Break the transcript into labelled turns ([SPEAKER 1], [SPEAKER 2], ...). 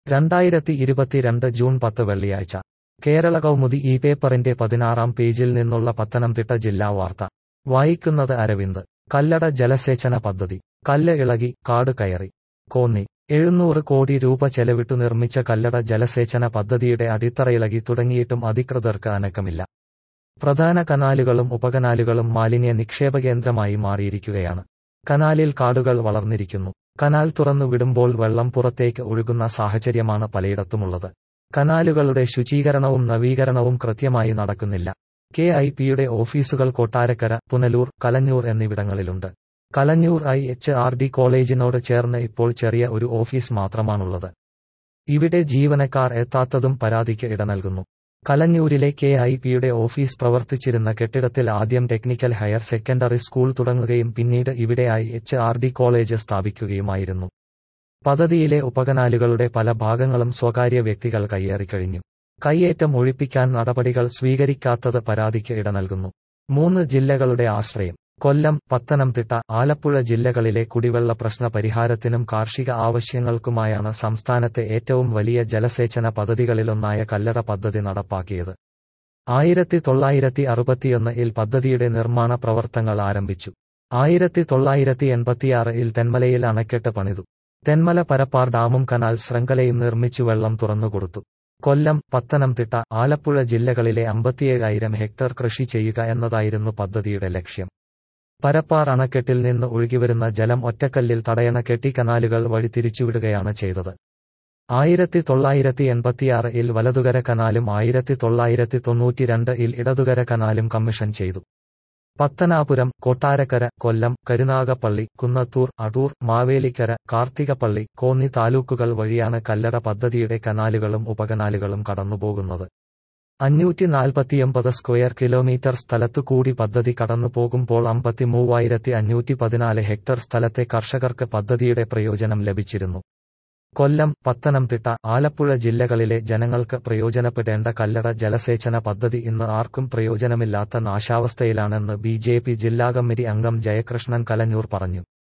[SPEAKER 1] രണ്ടായിരത്തി ഇരുപത്തിരണ്ട് ജൂൺ പത്ത് വെള്ളിയാഴ്ച കേരള കൗമുദി ഈ പേപ്പറിന്റെ പതിനാറാം പേജിൽ നിന്നുള്ള പത്തനംതിട്ട ജില്ലാ വാർത്ത വായിക്കുന്നത് അരവിന്ദ് കല്ലട ജലസേചന പദ്ധതി കല്ല് ഇളകി കാട് കയറി കോന്നി എഴുന്നൂറ് കോടി രൂപ ചെലവിട്ടു നിർമ്മിച്ച കല്ലട ജലസേചന പദ്ധതിയുടെ അടിത്തറയിളകി തുടങ്ങിയിട്ടും അധികൃതർക്ക് അനക്കമില്ല പ്രധാന കനാലുകളും ഉപകനാലുകളും മാലിന്യ നിക്ഷേപ കേന്ദ്രമായി മാറിയിരിക്കുകയാണ് കനാലിൽ കാടുകൾ വളർന്നിരിക്കുന്നു കനാൽ തുറന്നു വിടുമ്പോൾ വെള്ളം പുറത്തേക്ക് ഒഴുകുന്ന സാഹചര്യമാണ് പലയിടത്തുമുള്ളത് കനാലുകളുടെ ശുചീകരണവും നവീകരണവും കൃത്യമായി നടക്കുന്നില്ല കെ ഐ പിയുടെ ഓഫീസുകൾ കൊട്ടാരക്കര പുനലൂർ കലഞ്ഞൂർ എന്നിവിടങ്ങളിലുണ്ട് Kalanjoor I H R D കോളേജിനോട് ചേർന്ന് ഇപ്പോൾ ചെറിയ ഒരു ഓഫീസ് മാത്രമാണുള്ളത് ഇവിടെ ജീവനക്കാർ എത്താത്തതും പരാതിക്ക് ഇട നൽകുന്നു കലഞ്ഞൂരിലെ കെ ഐ പിയുടെ ഓഫീസ് പ്രവർത്തിച്ചിരുന്ന കെട്ടിടത്തിൽ ആദ്യം ടെക്നിക്കൽ ഹയർ സെക്കൻഡറി സ്കൂൾ തുടങ്ങുകയും പിന്നീട് ഇവിടെ I H R D college സ്ഥാപിക്കുകയുമായിരുന്നു പദ്ധതിയിലെ ഉപകനാലുകളുടെ പല ഭാഗങ്ങളും സ്വകാര്യ വ്യക്തികൾ കയ്യേറിക്കഴിഞ്ഞു കയ്യേറ്റം ഒഴിപ്പിക്കാൻ നടപടികൾ സ്വീകരിക്കാത്തത് പരാതിക്ക് ഇട നൽകുന്നു മൂന്ന് ജില്ലകളുടെ ആശ്രയം കൊല്ലം പത്തനംതിട്ട ആലപ്പുഴ ജില്ലകളിലെ കുടിവെള്ള പ്രശ്ന പരിഹാരത്തിനും കാർഷിക ആവശ്യങ്ങൾക്കുമായാണ് സംസ്ഥാനത്തെ ഏറ്റവും വലിയ ജലസേചന പദ്ധതികളിലൊന്നായ കല്ലട പദ്ധതി നടപ്പാക്കിയത് ആയിരത്തി തൊള്ളായിരത്തി അറുപത്തിയൊന്നിൽ പദ്ധതിയുടെ നിർമ്മാണ പ്രവർത്തനങ്ങൾ ആരംഭിച്ചു ആയിരത്തി തൊള്ളായിരത്തി എൺപത്തിയാറിൽ തെന്മലയിൽ അണക്കെട്ട് പണിതു തെന്മല പരപ്പാർ ഡാമും കനാൽ ശൃംഖലയും നിർമ്മിച്ചു വെള്ളം തുറന്നുകൊടുത്തു കൊല്ലം പത്തനംതിട്ട ആലപ്പുഴ ജില്ലകളിലെ അമ്പത്തിയേഴായിരം ഹെക്ടർ കൃഷി ചെയ്യുക എന്നതായിരുന്നു പദ്ധതിയുടെ ലക്ഷ്യം പരപ്പാർ അണക്കെട്ടിൽ നിന്ന് ഒഴുകിവരുന്ന ജലം ഒറ്റക്കല്ലിൽ തടയണ കെട്ടി കനാലുകൾ വഴി തിരിച്ചുവിടുകയാണ് ചെയ്തത് ആയിരത്തി തൊള്ളായിരത്തി എൺപത്തിയാറിൽ വലതുകര കനാലും ആയിരത്തി തൊള്ളായിരത്തി തൊണ്ണൂറ്റിരണ്ട് ഇൽ ഇടതുകര കനാലും കമ്മീഷൻ ചെയ്തു പത്തനാപുരം കൊട്ടാരക്കര കൊല്ലം കരുനാഗപ്പള്ളി കുന്നത്തൂർ അടൂർ മാവേലിക്കര കാർത്തികപ്പള്ളി കോന്നി താലൂക്കുകൾ വഴിയാണ് കല്ലട പദ്ധതിയുടെ കനാലുകളും ഉപകനാലുകളും കടന്നുപോകുന്നത് അഞ്ഞൂറ്റി നാൽപ്പത്തിയൊമ്പത് സ്ക്വയർ കിലോമീറ്റർ സ്ഥലത്തു കൂടി പദ്ധതി കടന്നു പോകുമ്പോൾ അമ്പത്തി മൂവായിരത്തി അഞ്ഞൂറ്റി പതിനാല് ഹെക്ടർ സ്ഥലത്തെ കർഷകർക്ക് പദ്ധതിയുടെ പ്രയോജനം ലഭിച്ചിരുന്നു കൊല്ലം പത്തനംതിട്ട ആലപ്പുഴ ജില്ലകളിലെ ജനങ്ങൾക്ക് പ്രയോജനപ്പെടേണ്ട കല്ലട ജലസേചന പദ്ധതി ഇന്ന് ആർക്കും പ്രയോജനമില്ലാത്ത നാശാവസ്ഥയിലാണെന്ന് ബി ജെ പി ജില്ലാ കമ്മിറ്റി അംഗം ജയകൃഷ്ണൻ കലഞ്ഞൂർ പറഞ്ഞു